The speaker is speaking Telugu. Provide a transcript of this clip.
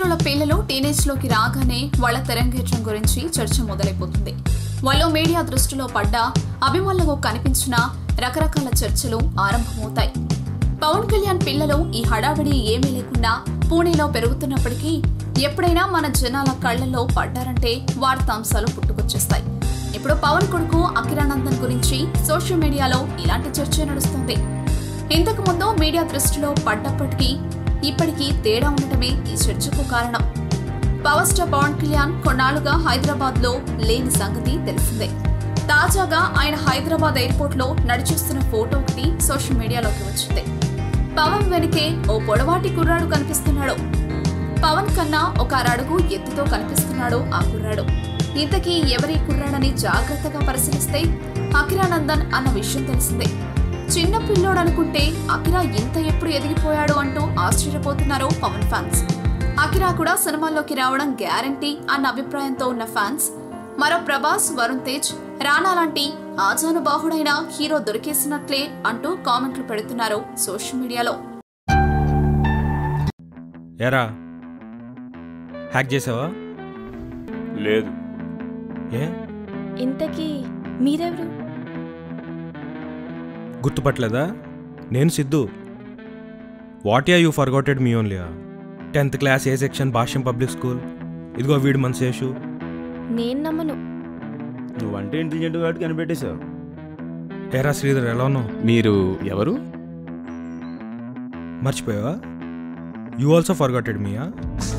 సంవత్సరాల పిల్లలు టీనేజ్ లోకి రాగానే వాళ్ళ తెరంగేట్రం గురించి చర్చ మొదలైపోతుంది వాళ్ళు మీడియా దృష్టిలో పడ్డా అభిమానులకు కనిపించిన రకరకాల చర్చలు ఆరంభమవుతాయి పవన్ కళ్యాణ్ పిల్లలు ఈ హడావిడి ఏమీ లేకుండా పూణేలో పెరుగుతున్నప్పటికీ ఎప్పుడైనా మన జనాల కళ్లలో పడ్డారంటే వార్తాంశాలు పుట్టుకొచ్చేస్తాయి ఇప్పుడు పవన్ కొడుకు అఖిరానందన్ గురించి సోషల్ మీడియాలో ఇలాంటి చర్చ నడుస్తుంది ఇంతకు ముందు మీడియా దృష్టిలో పడ్డప్పటికీ ఇప్పటికీ తేడా ఉండటమే ఈ చర్చకు కారణం పవర్ స్టార్ పవన్ కళ్యాణ్ కొన్నాళ్లుగా హైదరాబాద్ లో లేని సంగతి తెలిసిందే తాజాగా ఆయన హైదరాబాద్ ఎయిర్పోర్ట్ లో నడిచొస్తున్న ఫోటో ఒకటి సోషల్ మీడియాలోకి వచ్చింది పవన్ వెనుకే ఓ పొడవాటి కుర్రాడు కనిపిస్తున్నాడు పవన్ కన్నా ఒక అరడుగు ఎత్తుతో కనిపిస్తున్నాడు ఆ కుర్రాడు ఇంతకీ ఎవరి కుర్రాడని జాగ్రత్తగా పరిశీలిస్తే అఖిరానందన్ అన్న విషయం తెలిసిందే చిన్న పిల్లోడు అనుకుంటే అఖిరా ఇంత ఎప్పుడు ఎదిగిపోయాడు అంటూ ఆశ్చర్యపోతున్నారు పవన్ ఫ్యాన్స్ అఖిరా కూడా సినిమాల్లోకి రావడం గ్యారంటీ అన్న అభిప్రాయంతో ఉన్న ఫ్యాన్స్ మరో ప్రభాస్ వరుణ్ తేజ్ రానా లాంటి ఆజానుబాహుడైన హీరో దొరికేసినట్లే అంటూ కామెంట్లు పెడుతున్నారు సోషల్ మీడియాలో ఎరా హ్యాక్ చేసావా లేదు ఏ ఇంతకీ మీరెవరు గుర్తుపట్టలేదా నేను సిద్ధు వాట్ యా యూ ఫర్గోటెడ్ మీ ఓన్లీయా tenth class A section Bhashyam public school ఇదిగో వీడు మన శేషు నేను నమ్మను నువ్వంటే ఇంటెలిజెంట్ కాబట్టి కనిపెట్టేశావు ఏరా శ్రీధర్ ఎలా ఉన్నావు మీరు ఎవరు మర్చిపోయావా యూ ఆల్సో ఫర్గోటెడ్ మీయా